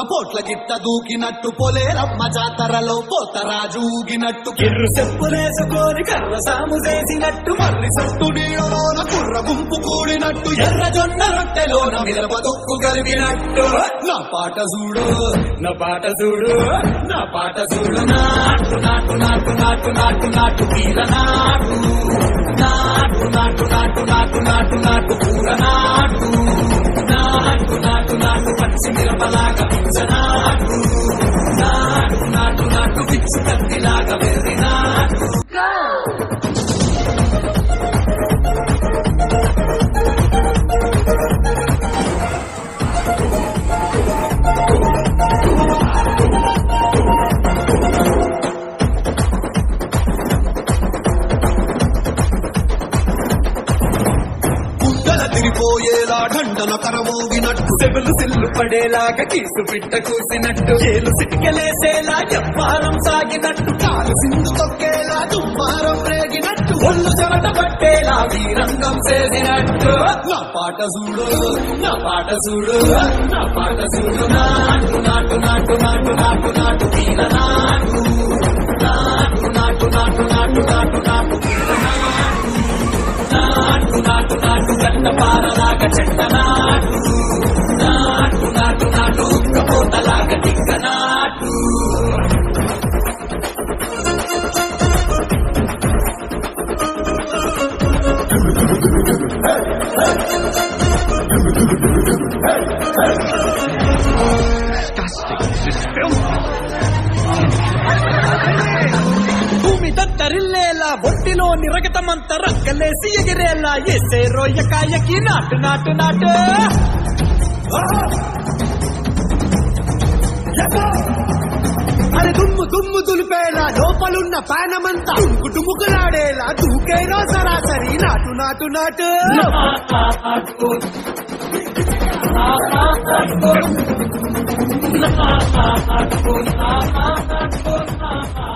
పోట్ల గిట్ట దూకినట్టు పొలేరమ్మ జాతరలో పోతరాజు ఊగినట్టు కిర్రు చెప్పులేసుకొని కర్ర సాము చేసినట్టు మర్రి సట్టు నీడలోన కుర్ర గుంపు కూడినట్టు ఎర్ర జొన్న రొట్టెలోన మిరప తొక్కు కలిగినట్టు నా పాట చూడు నా పాట చూడు నా పాట చూడు నాటు నాటు నాటు నాటు నాటు నాటు వీర నాటు నాటు నాటు నాటు నాటు నాటు నాటు పూర నాటు నాటు నాటు నాటు పచ్చి మిరపలాగా పిచ్చ నాటు నాటు నాటు నాటు పిచ్చి కత్తిలాగా వెర్రి నాటు గుండెల తిరిపోయేలా ఢండన కరమోగినట్టు సెవెలు సిల్లు పడేలాగా కీసు పిట్ట కూసినట్టు చేలు సిటికెలేసేలా ఎప్పారం సాగినట్టు కాలు సింధు తొక్కేలా దుమ్మారం రేగినట్టు ఒళ్ళు చెమట పట్టేలా వీరంగం చేసినట్టు నా పాట చూడు నా పాట చూడు నా పాట చూడు నాటు నాటు నాటు నాటు నాటు నాటు వీర నాటు నాటు నాటు నాటు నాటు నాటు నాటు వీర నాటు నాటు నాటు నాటు గంట పారలాగా చెట్ట నాటు నాటు నాటు నాటు ఉక్కపోతలాగా దిక్క నాటు భూమి దత్తరిల్లేలా ఒంటిలో నిరగతమంత రక్కలేసి ఎగిరేలా ఎసే రోయకాయకి నాటు నాటు నాటు అరే దుమ్ము దుమ్ము దులిపేలా లోపలున్న పానమంతా కుటుముకులాడేలా దూకేరో సరాసరి నాటు నాటు నాటు నాటు